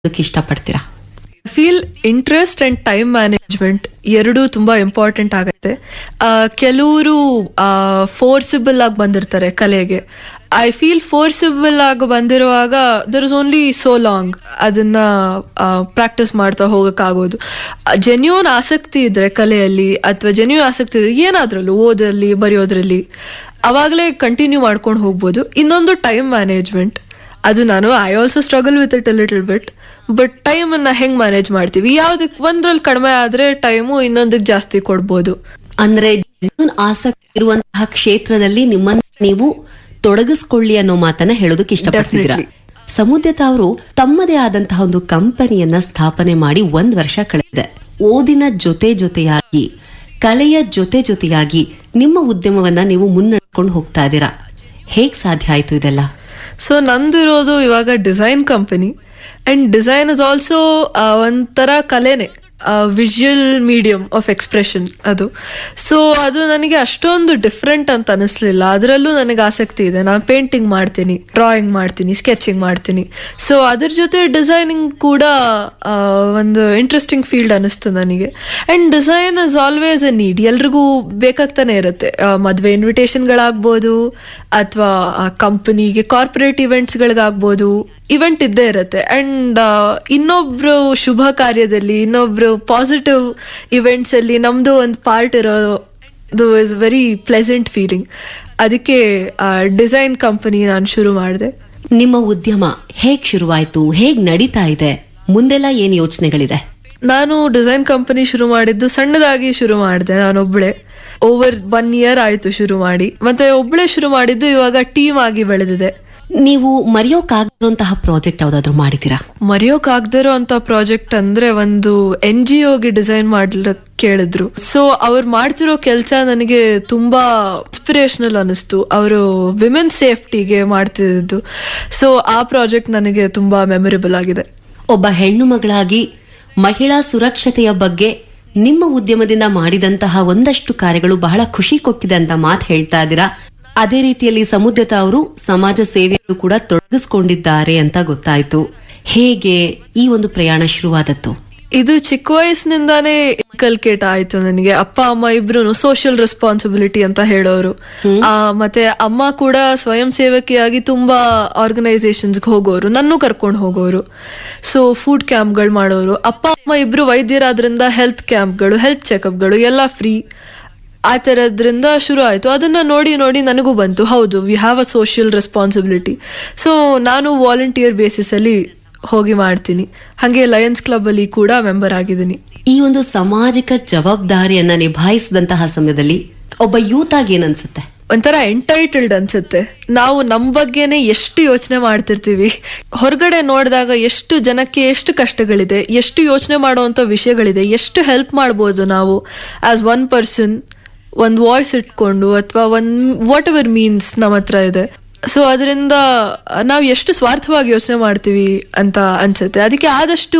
ಹೇಳೋದಕ್ಕೆ ಇಷ್ಟಪಡ್ತೀರಾ feel interest and time management ಎರಡೂ ತುಂಬಾ ಇಂಪಾರ್ಟೆಂಟ್ ಆಗುತ್ತೆ ಕೆಲವರು ಫೋರ್ಸಿಬಲ್ ಆಗಿ ಬಂದಿರ್ತಾರೆ ಕಲೆಗೆ ಐ ಫೀಲ್ ಫೋರ್ಸಿಬಲ್ ಆಗಿ ಬಂದಿರುವಾಗ there is only so long ಅದನ್ನ ಪ್ರಾಕ್ಟೀಸ್ ಮಾಡ್ತಾ ಹೋಗಕ್ಕಾಗೋದು ಜೆನ್ಯೂನ್ ಆಸಕ್ತಿ ಇದ್ರೆ ಕಲೆಯಲ್ಲಿ ಅಥವಾ ಜೆನ್ಯೂನ್ ಆಸಕ್ತಿ ಇದ್ರೆ ಏನಾದ್ರಲ್ಲೂ ಓದರಲ್ಲಿ ಬರೆಯೋದ್ರಲ್ಲಿ ಅವಾಗಲೇ ಕಂಟಿನ್ಯೂ ಮಾಡ್ಕೊಂಡು ಹೋಗ್ಬೋದು ಇನ್ನೊಂದು ಟೈಮ್ ಮ್ಯಾನೇಜ್ಮೆಂಟ್ ಅದು ನಾನು I also struggle with it a little bit but time ಅನ್ನ ಹೆಂಗ್ ಮ್ಯಾನೇಜ್ ಮಾಡ್ತೀವಿ ಯಾವ್ದಕ್ ಒಂದ್ರಲ್ಲಿ ಕಡಿಮೆ ಆದ್ರೆ ಟೈಮು ಇನ್ನೊಂದಕ್ಕೆ ಜಾಸ್ತಿ ಕೊಡ್ಬೋದು ಅಂದ್ರೆ genuine ಆಸಕ್ತಿ ಇರುವಂತಹ ಕ್ಷೇತ್ರದಲ್ಲಿ ನಿಮ್ಮನ್ನ ನೀವು ತೊಡಗಿಸ್ಕೊಳ್ಳಿ ಅನ್ನೋ ಮಾತನ್ನ ಹೇಳೋದಕ್ಕೆ ಇಷ್ಟಪಡ್ತಿದ್ದೀರಾ Definitely. ಸಮುದ್ರತ ಅವರು ತಮ್ಮದೇ ಆದಂತಹ ಒಂದು ಕಂಪನಿಯನ್ನ ಸ್ಥಾಪನೆ ಮಾಡಿ ಒಂದ್ ವರ್ಷ ಕಳೆದಿದೆ ಓದಿನ ಜೊತೆ ಜೊತೆಯಾಗಿ ಕಲೆಯ ಜೊತೆ ಜೊತೆಯಾಗಿ ನಿಮ್ಮ ಉದ್ಯಮವನ್ನ ನೀವು ಮುನ್ನಡೆಸ್ಕೊಂಡು ಹೋಗ್ತಾ ಇದ್ದೀರಾ ಹೇಗ್ ಸಾಧ್ಯ ಆಯ್ತು ಇದೆಲ್ಲ ಸೊ ನಂದಿರೋದು ಇವಾಗ design company and design is also ಒಂಥರ ಕಲೆನೆ ವಿಜುವಲ್ ಮೀಡಿಯಂ ಆಫ್ ಎಕ್ಸ್ಪ್ರೆಷನ್ ಅದು ಸೊ ಅದು ನನಗೆ ಅಷ್ಟೊಂದು ಡಿಫ್ರೆಂಟ್ ಅಂತ ಅನಿಸ್ಲಿಲ್ಲ ಅದರಲ್ಲೂ ನನಗೆ ಆಸಕ್ತಿ ಇದೆ ನಾನು ಪೇಂಟಿಂಗ್ ಮಾಡ್ತೀನಿ ಡ್ರಾಯಿಂಗ್ ಮಾಡ್ತೀನಿ ಸ್ಕೆಚಿಂಗ್ ಮಾಡ್ತೀನಿ ಸೊ ಅದ್ರ ಜೊತೆ ಡಿಸೈನಿಂಗ್ ಕೂಡ ಆ, ಒಂದು ಇಂಟ್ರೆಸ್ಟಿಂಗ್ ಫೀಲ್ಡ್ ಅನಿಸ್ತು ನನಗೆ and design is always a need ಎಲ್ರಿಗೂ ಬೇಕಾಗ್ತಾನೆ ಇರುತ್ತೆ ಆ, ಮದ್ವೆ ಇನ್ವಿಟೇಷನ್ಗಳಾಗ್ಬೋದು ಅಥವಾ ಕಂಪನಿಗೆ ಕಾರ್ಪೊರೇಟ್ ಇವೆಂಟ್ಸ್ಗಳಿಗಾಗ್ಬೋದು ಇವೆಂಟ್ ಇದ್ದೇ ಇರುತ್ತೆ ಅಂಡ್ ಇನ್ನೊಬ್ರು ಶುಭ ಕಾರ್ಯದಲ್ಲಿ ಇನ್ನೊಬ್ರು ಪಾಸಿಟಿವ್ ಇವೆಂಟ್ಸ್ ಅಲ್ಲಿ ನಮ್ದು ಒಂದು ಪಾರ್ಟ್ ಇರೋದು ಇಸ್ ವೆರಿ ಪ್ಲೆಸೆಂಟ್ ಫೀಲಿಂಗ್ ಅದಕ್ಕೆ ಡಿಸೈನ್ ಕಂಪನಿ ನಾನು ಶುರು ಮಾಡಿದೆ ನಿಮ್ಮ ಉದ್ಯಮ ಹೇಗ್ ಶುರುವಾಯ್ತು ಹೇಗ್ ನಡೀತಾ ಇದೆ ಮುಂದೆಲ್ಲ ಏನ್ ಯೋಚನೆಗಳಿದೆ ನಾನು ಡಿಸೈನ್ ಕಂಪನಿ ಶುರು ಮಾಡಿದ್ದು ಸಣ್ಣದಾಗಿ ಶುರು ಮಾಡಿದೆ ನಾನೊಬ್ಳೆ ಓವರ್ ಒನ್ ಇಯರ್ ಆಯ್ತು ಶುರು ಮಾಡಿ ಮತ್ತೆ ಒಬ್ಳೆ ಶುರು ಮಾಡಿದ್ದು ಇವಾಗ ಟೀಮ್ ಆಗಿ ಬೆಳೆದಿದೆ ನೀವು ಮರೆಯೋಕಾಗಿರುವಂತಹ ಪ್ರಾಜೆಕ್ಟ್ ಯಾವ್ದಾದ್ರು ಮಾಡಿದ್ದೀರಾ ಮರೆಯೋಕಾಗ್ದಿರೋ ಅಂತ ಪ್ರಾಜೆಕ್ಟ್ ಅಂದ್ರೆ ಒಂದು ಎನ್ ಜಿ ಒಗೆ ಡಿಸೈನ್ ಮಾಡ್ಲಿಕ್ಕೆ ಕೇಳಿದ್ರು ಸೊ ಅವ್ರು ಮಾಡ್ತಿರೋ ಕೆಲಸ ನನಗೆ ತುಂಬಾ ಇನ್ಸ್ಪಿರೇಷನಲ್ ಅನಿಸ್ತು ಅವರು ವಿಮೆನ್ ಸೇಫ್ಟಿಗೆ ಮಾಡ್ತಿದ್ದು ಸೊ ಆ ಪ್ರಾಜೆಕ್ಟ್ ನನಗೆ ತುಂಬಾ ಮೆಮೊರೇಬಲ್ ಆಗಿದೆ ಒಬ್ಬ ಹೆಣ್ಣು ಮಗಳಾಗಿ ಮಹಿಳಾ ಸುರಕ್ಷತೆಯ ಬಗ್ಗೆ ನಿಮ್ಮ ಉದ್ಯಮದಿಂದ ಮಾಡಿದಂತಹ ಒಂದಷ್ಟು ಕಾರ್ಯಗಳು ಬಹಳ ಖುಷಿ ಕೊಟ್ಟಿದೆ ಅಂತ ಮಾತು ಹೇಳ್ತಾ ಇದ್ದೀರಾ ಅದೇ ರೀತಿಯಲ್ಲಿ ಸಮುದ್ರತ ಅವರು ಸಮಾಜ ಸೇವೆಯಲ್ಲೂ ಕೂಡ ತೊಡಗಿಸ್ಕೊಂಡಿದ್ದಾರೆ ಅಂತ ಗೊತ್ತಾಯ್ತು ಹೇಗೆ ಈ ಒಂದು ಪ್ರಯಾಣ ಶುರುವಾದದ್ದು ಇದು ಚಿಕ್ಕ ವಯಸ್ಸಿನಿಂದಾನೇ ಇನ್ಕಲ್ಕೇಟ್ ಆಯ್ತು ನನಗೆ ಅಪ್ಪ ಅಮ್ಮ ಇಬ್ರು ಸೋಷಿಯಲ್ ರೆಸ್ಪಾನ್ಸಿಬಿಲಿಟಿ ಅಂತ ಹೇಳೋರು ಆ, ಮತ್ತೆ ಅಮ್ಮ ಕೂಡ ಸ್ವಯಂ ಸೇವಕಿಯಾಗಿ ತುಂಬಾ ಆರ್ಗನೈಸೇಷನ್ಸ್ಗೆ ಹೋಗೋರು ನನ್ನೂ ಕರ್ಕೊಂಡು ಹೋಗೋರು ಸೊ ಫುಡ್ ಕ್ಯಾಂಪ್ಗಳು ಮಾಡೋರು ಅಪ್ಪ ಅಮ್ಮ ಇಬ್ರು ವೈದ್ಯರಾದ್ರಿಂದ ಹೆಲ್ತ್ ಕ್ಯಾಂಪ್ಗಳು ಹೆಲ್ತ್ ಚೆಕಪ್ಗಳು ಎಲ್ಲ ಫ್ರೀ ಆ ಥರದ್ರಿಂದ ಶುರು ಆಯಿತು ಅದನ್ನ ನೋಡಿ ನೋಡಿ ನನಗೂ ಬಂತು ಹೌದು we have a social responsibility so ನಾನು ವಾಲಂಟಿಯರ್ ಬೇಸಿಸಲ್ಲಿ ಹೋಗಿ ಮಾಡ್ತೀನಿ ಹಾಗೆ ಲಯನ್ಸ್ ಕ್ಲಬ್ ಅಲ್ಲಿ ಕೂಡ ಮೆಂಬರ್ ಆಗಿದ್ದೀನಿ ಈ ಒಂದು ಸಾಮಾಜಿಕ ಜವಾಬ್ದಾರಿಯನ್ನ ನಿಭಾಯಿಸಿದಂತಹ ಸಮಯದಲ್ಲಿ ಒಬ್ಬ ಯೂತ್ ಆಗಿ ಏನನ್ಸುತ್ತೆ ಒಂಥರ ಎಂಟೈಟಲ್ಡ್ ಅನ್ಸುತ್ತೆ ನಾವು ನಮ್ ಬಗ್ಗೆನೆ ಎಷ್ಟು ಯೋಚನೆ ಮಾಡ್ತಿರ್ತೀವಿ ಹೊರಗಡೆ ನೋಡಿದಾಗ ಎಷ್ಟು ಜನಕ್ಕೆ ಎಷ್ಟು ಕಷ್ಟಗಳಿದೆ ಎಷ್ಟು ಯೋಚನೆ ಮಾಡುವಂತ ವಿಷಯಗಳಿದೆ ಎಷ್ಟು ಹೆಲ್ಪ್ ಮಾಡ್ಬೋದು ನಾವು ಆಸ್ ಒನ್ ಪರ್ಸನ್ ಒಂದ್ ವಾಯ್ಸ್ ಇಟ್ಕೊಂಡು ಅಥವಾ ಒಂದ್ ವಾಟ್ ಎವರ್ ಮೀನ್ಸ್ ನಮ್ಮ ಹತ್ರ ಇದೆ ಸೊ ಅದರಿಂದ ನಾವು ಎಷ್ಟು ಸ್ವಾರ್ಥವಾಗಿ ಯೋಚನೆ ಮಾಡ್ತೀವಿ ಅಂತ ಅನ್ಸುತ್ತೆ ಅದಕ್ಕೆ ಆದಷ್ಟು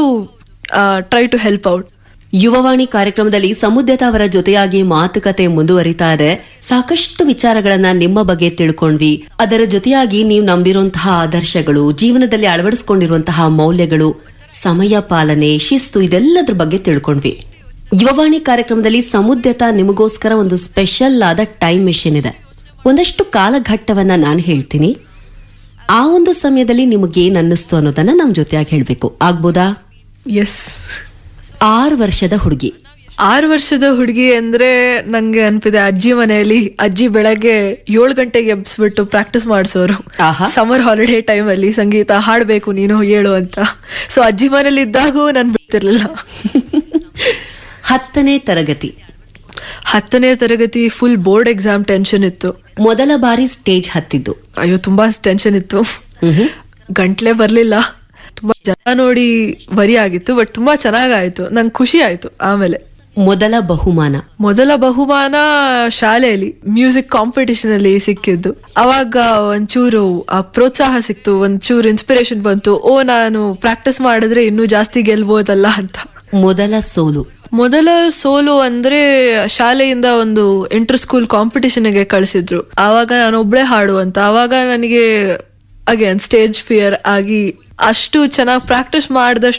try to help out Yuvavani ಕಾರ್ಯಕ್ರಮದಲ್ಲಿ ಸಮುದ್ರತ ಅವರ ಜೊತೆಯಾಗಿ ಮಾತುಕತೆ ಮುಂದುವರಿತಾ ಇದೆ ಸಾಕಷ್ಟು ವಿಚಾರಗಳನ್ನ ನಿಮ್ಮ ಬಗ್ಗೆ ತಿಳ್ಕೊಂಡ್ವಿ ಅದರ ಜೊತೆಯಾಗಿ ನೀವು ನಂಬಿರುವಂತಹ ಆದರ್ಶಗಳು ಜೀವನದಲ್ಲಿ ಅಳವಡಿಸಿಕೊಂಡಿರುವಂತಹ ಮೌಲ್ಯಗಳು ಸಮಯ ಪಾಲನೆ ಶಿಸ್ತು ಇದೆಲ್ಲದ್ರ ಬಗ್ಗೆ ತಿಳ್ಕೊಂಡ್ವಿ ಯುವವಾಣಿ ಕಾರ್ಯಕ್ರಮದಲ್ಲಿ ಸಮುದ್ರತ ನಿಮಗೋಸ್ಕರ ಒಂದು ಸ್ಪೆಷಲ್ ಆದ ಟೈಮ್ ಮಿಷನ್ ಇದೆ ಒಂದಷ್ಟು ಕಾಲಘಟ್ಟವನ್ನ ನಾನು ಹೇಳ್ತೀನಿ ಆ ಒಂದು ಸಮಯದಲ್ಲಿ ನಿಮಗೇನ್ ಅನ್ನಿಸ್ತು ಅನ್ನೋದನ್ನ ನಮ್ ಜೊತೆಯಾಗಿ ಹೇಳ್ಬೇಕು ಆಗ್ಬೋದಾ ಎಸ್ ಆರು ವರ್ಷದ ಹುಡುಗಿ ಆರು ವರ್ಷದ ಹುಡುಗಿ ಅಂದ್ರೆ ನಂಗೆ ಅನ್ಪಿದೆ ಅಜ್ಜಿ ಮನೆಯಲ್ಲಿ ಅಜ್ಜಿ ಬೆಳಗ್ಗೆ ಏಳು ಗಂಟೆಗೆ ಎಬ್ಸ್ಬಿಟ್ಟು ಪ್ರಾಕ್ಟೀಸ್ ಮಾಡಿಸೋರು ಆಹಾ. ಸಮರ್ ಹಾಲಿಡೇ ಟೈಮ್ ಅಲ್ಲಿ ಸಂಗೀತ ಹಾಡ್ಬೇಕು ನೀನು ಹೇಳು ಅಂತ ಸೊ ಅಜ್ಜಿ ಮನೇಲಿ ಇದ್ದಾಗೂ ನಾನು ಬಿಡ್ತಿರ್ಲಿಲ್ಲ ಹತ್ತನೇ ತರಗತಿ ಹತ್ತನೇ ತರಗತಿ ಫುಲ್ ಬೋರ್ಡ್ ಎಕ್ಸಾಮ್ ಟೆನ್ಷನ್ ಇತ್ತು ಮೊದಲ ಬಾರಿ ಸ್ಟೇಜ್ ಹತ್ತಿದ್ದು ಅಯ್ಯೋ ತುಂಬಾ ಟೆನ್ಷನ್ ಇತ್ತು ಮ್ಹೂ. ಗಂಟ್ಲೆ ಬರ್ಲಿಲ್ಲ ತುಂಬಾ ಜನ ನೋಡಿ ವರಿ ಆಗಿತ್ತು ಬಟ್ ತುಂಬಾ ಚೆನ್ನಾಗಾಯ್ತು ನಂಗೆ ಖುಷಿ ಆಯ್ತು ಆಮೇಲೆ ಮೊದಲ ಬಹುಮಾನ ಮೊದಲ ಬಹುಮಾನ ಶಾಲೆಯಲ್ಲಿ ಮ್ಯೂಸಿಕ್ ಕಾಂಪಿಟಿಷನ್ ಅಲ್ಲಿ ಸಿಕ್ಕಿದ್ದು ಅವಾಗ ಒಂಚೂರು ಆ ಪ್ರೋತ್ಸಾಹ ಸಿಕ್ತು ಒಂಚೂರು ಇನ್ಸ್ಪಿರೇಷನ್ ಬಂತು ಓ ನಾನು ಪ್ರಾಕ್ಟೀಸ್ ಮಾಡಿದ್ರೆ ಇನ್ನೂ ಜಾಸ್ತಿ ಗೆಲ್ಬೋದಲ್ಲ ಅಂತ ಮೊದಲ ಸೋಲು ಮೊದಲ ಸೋಲು ಅಂದ್ರೆ ಶಾಲೆಯಿಂದ ಒಂದು ಇಂಟರ್ ಸ್ಕೂಲ್ ಕಾಂಪಿಟಿಷನ್ಗೆ ಕಳಿಸಿದ್ರು ಆವಾಗ ನಾನು ಒಬ್ಳೆ ಹಾಡು ಅಂತ ಆವಾಗ ನನಗೆ ಅಗೇನ್ ಸ್ಟೇಜ್ ಫಿಯರ್ ಆಗಿ ಅಷ್ಟು ಚೆನ್ನಾಗಿ ಪ್ರಾಕ್ಟೀಸ್ ಮಾಡಿದಷ್ಟು